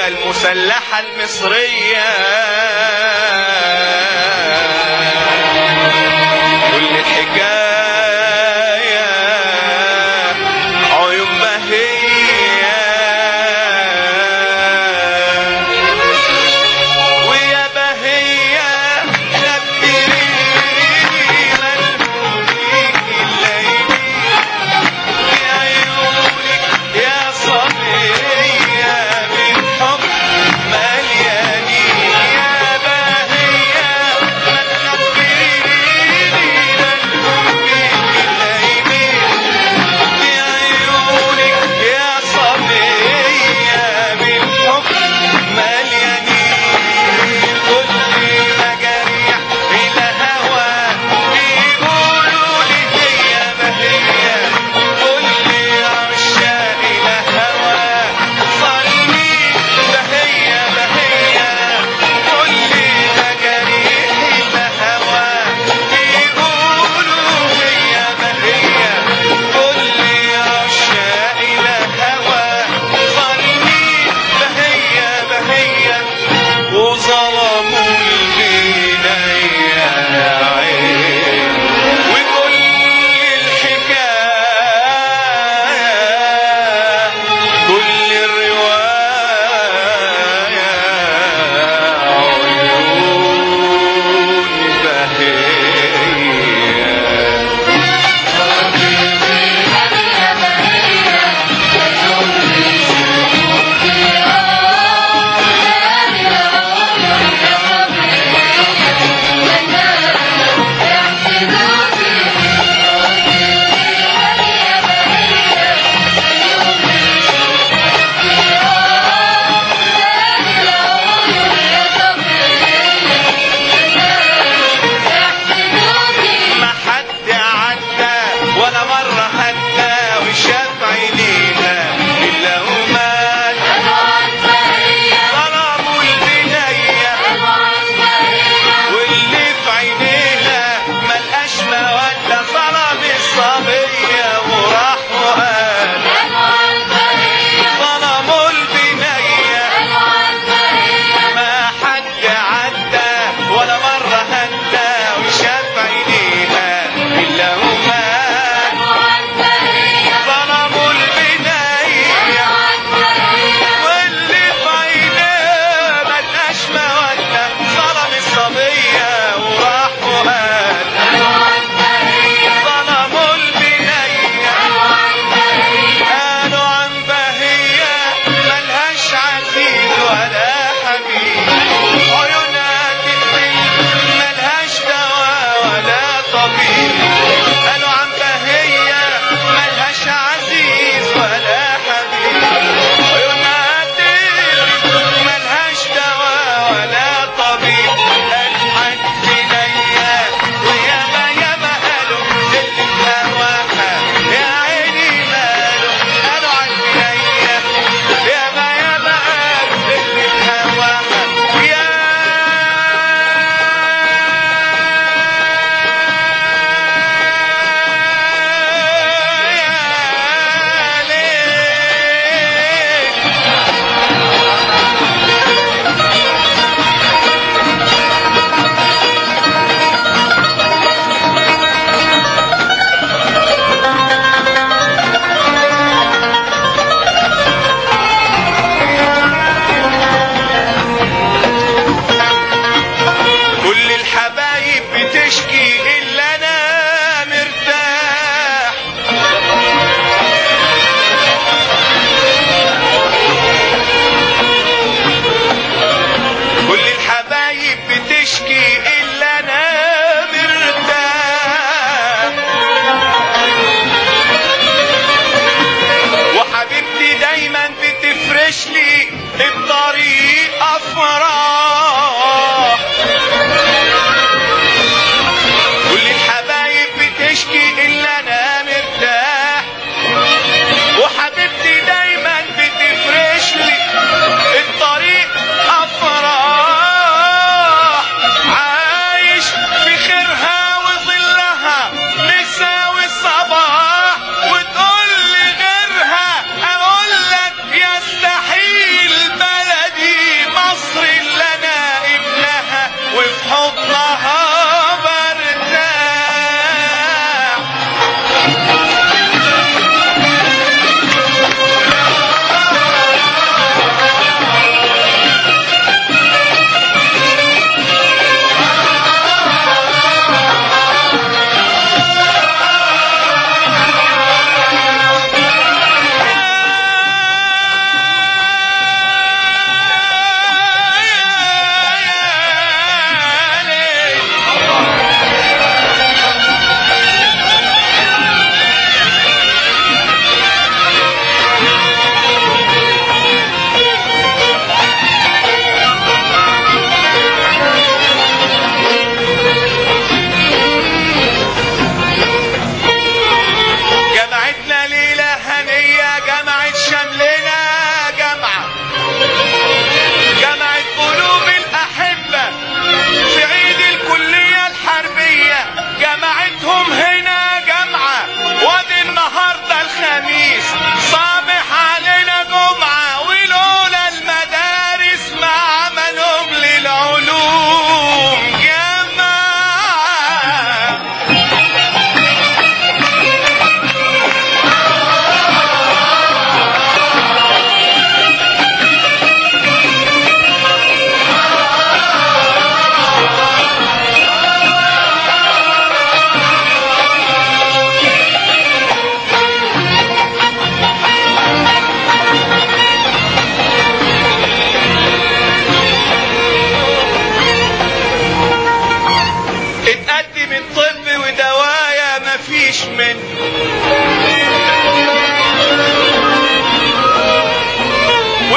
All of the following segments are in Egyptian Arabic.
القوات المسلحة المصرية كل الحكاية عيون بهية ويا بهية خبريني ملهوم فيك الليل يا عيونك يا صبية بالحب مليانين يا بهية ما تخبريني ملهوم فيك الليل يا عيونك يا صبية بالحب مليانين كل مجاريح الهوى بيقولوا لي هي بهية كل عشاق الهوى ظالمين بهية بهية كل مجاريح الهوى بيقولوا هي بهية كل عشاق الهوى ظالمين بهية بهية وظلموا البناية يا عين وكل الحكاية كل الرواية عيون بهية ما حد عدى ولا مرة حتى وشاف عينيها إلا ومات ظلموا البنية واللي في عينيها ملقاش مودة ظلم الصبية وراح وقال ظلموا البنية ما حد عدى ولا مرة هدى وشاف عينيها إلا ومات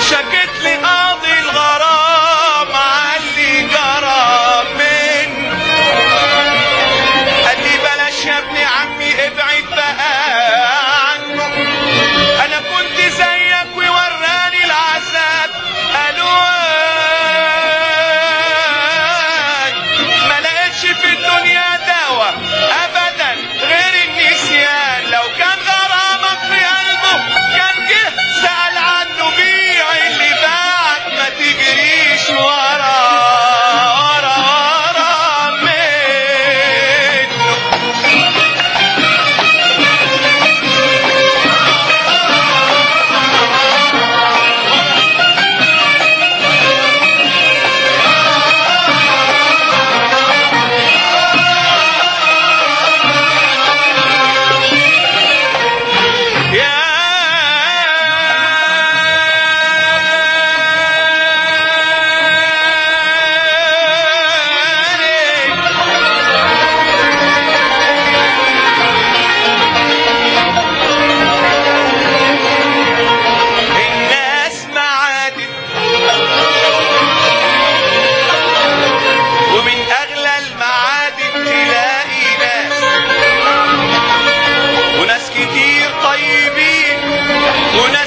وشكت لي قاضي الغرام علي جرى مني قال لي بلاش يا ابن عمي ابعد بقى عنه انا كنت زيك ووراني العذاب قالوا آي. ما لقيتش في الدنيا دواء ابدا غير النسيان لو كان غرامك في قلبه كان جه سأل عنه بيع اللي باعك ما تجريش ورا ورا ورا منه يا الناس معادن ومن اغلى المعادن تلاقي ناس وناس كتير طيبين وناس